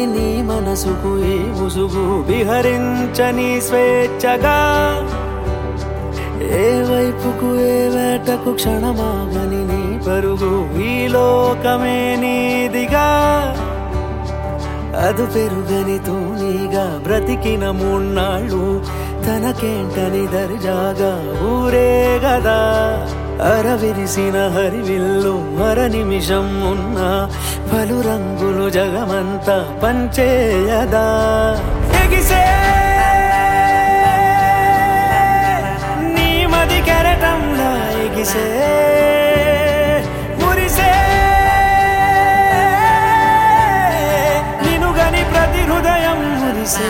నీ మనసుకు ఈ ముసుగు విహరించని స్వేచ్ఛగా ఏ వైపుకు ఏ వేటకు క్షణమాగని నీ పరుగు ఈ లోకమే నీదిగా అది పెరుగని తూనీగా బ్రతికిన మూన్నాళ్ళు తనకేంటని దర్జాగా ఊరే గదా అరవిరిసిన హరివిల్లు అర నిమిషం ఉన్న పలు రంగులు జగమంతా పంచేయదా ఎగిసే నీ మది కెరటంలా ఎగిసే మురిసే నినుగని ప్రతి హృదయం మురిసే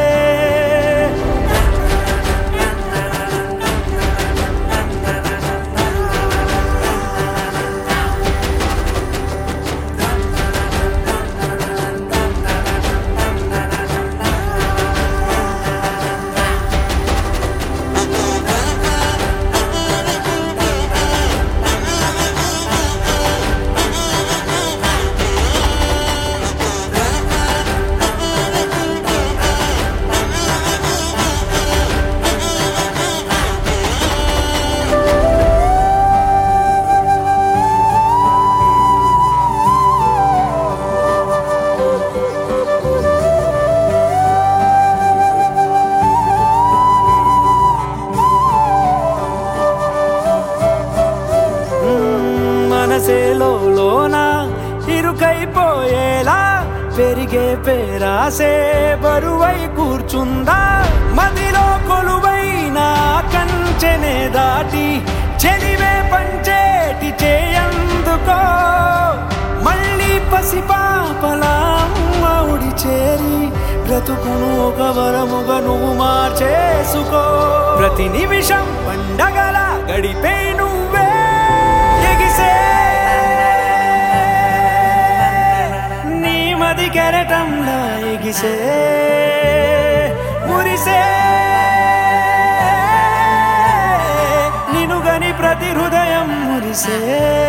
మ్మ్, మనసేలో లోన ఇరుకైపోయేలా పెరిగే పేరాసే బరువై కూర్చుందా మదిలో కొలువైన కంచెనే దాటి చెలివే పంచేటి చేయందుకో మళ్ళీ పసిపాపలా మౌడి చేరి బ్రతుకును ఒక వరముగా నువ్వు మార్చేసుకో ప్రతి నిమిషం పండగల గడిపే నువ్వే ఎగిసే నీ మది కెరటంలా ఎగిసే మురిసే నినుగని ప్రతి హృదయం మురిసే